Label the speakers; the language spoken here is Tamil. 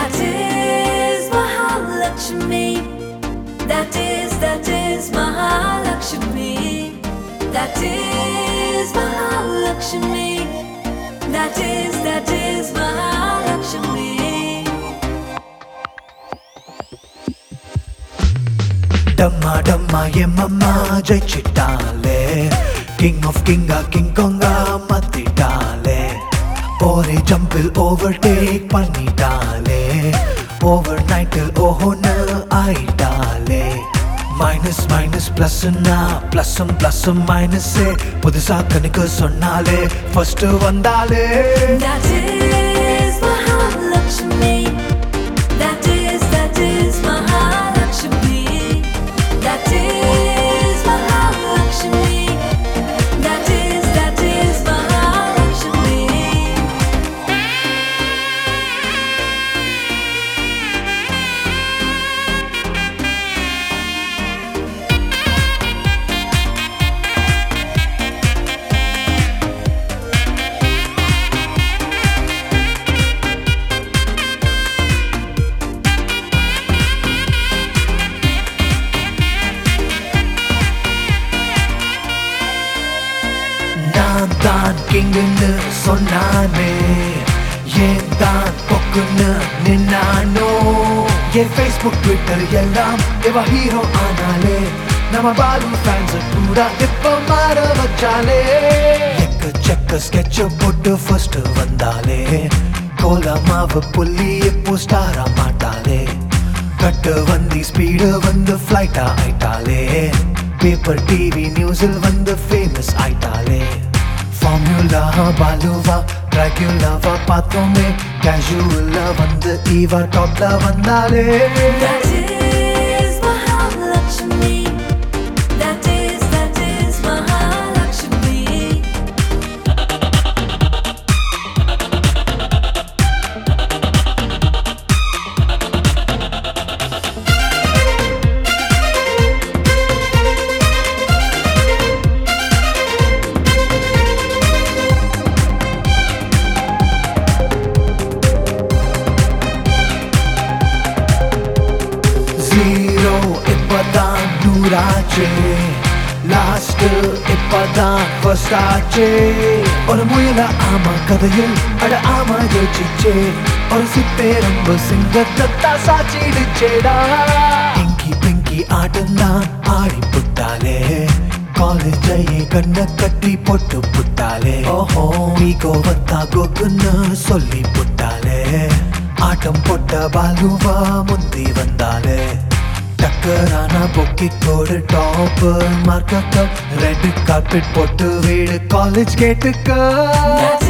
Speaker 1: That is Mahalakshmi. That is, that is Mahalakshmi. That is Mahalakshmi. That is, that is Mahalakshmi.
Speaker 2: டம்மா டம்மா எம்மம்மா ஜெயிச்சிட்டாலே king of கிங்கா king கொங்கா மாத்திட்டாலே ஒரே ஜம்பில் ஓவர் டேக் பண்ணிட்டாலே ஓவர் நைட்டில் ஓஹோன்னு ஆயிட்டாலே மைனஸ் மைனஸ் பிளஸ்னா பிளஸும் பிளஸும் மைனஸே புதுசா கணக்கு சொன்னாலே ஃபர்ஸ்ட் வந்தாலே
Speaker 1: That is Mahalakshmi. That is, that is Mahalakshmi. That is Mahalakshmi. That is, that is Mahalakshmi.
Speaker 2: நான் தான் கிங்குன்னு சொன்னானே ஏன் தான் பொக்குன்னு நின்னானோ என் ஃபேஸ்புக் ட்விட்டர் எல்லாம் இவ ஹீரோ ஆனாலே நம்ம பாலு ஃபேன்ஸ் கூட இப்ப மாற வச்சாலே எக்கச்சக்க ஸ்கெட்ச் போட்டு ஃபர்ஸ்ட் வந்தாலே கோலமாவு புள்ளி இப்போ ஸ்டாரா மாட்டாலே கட்டு வந்தி ஸ்பீடு வந்து ஃப்ளைட்டா ஆயிட்டாலே பேப்பர் டிவி நியூஸில் வந்து ஃபேமஸ் ஆயிட்டாலே ஃபார்முலா பாலுவா ட்ராக்யூலாவா பார்த்தோமே கேஷுவலா வந்து ஈவா டாப்ல வந்தாலே
Speaker 1: That is Mahalakshmi. That is, that is Mahalakshmi.
Speaker 2: Zero இப்பதான் நூறாச்சே லாஸ்ட் இப்பதான் ஃபர்ஸ்ட் ஆச்சே ஒரு முயல ஆமா கதையில் அட ஆமா யோசிச்சே ஒரு சிப்பேரம்பு சிங்கத்தத்தா சாச்சிடுச்சேடா பிங்கி பிங்கி ஆட்டம் ஆடி புட்டாலே காலேஜையே கண்ண கட்டி போட்டு புட்டாலே ஓஹோ ஈகோ வத்தா கோக்குன்னு சொல்லி புட்டாலே ஆட்டம் போட்ட பாலுவா முந்தி வந்தாலே டக்கரான பொக்கி கோடு டாப் மார்க்க ரெட் கார்பெட் போட்டு வீடு காலேஜ் கேட்டுக்க
Speaker 1: That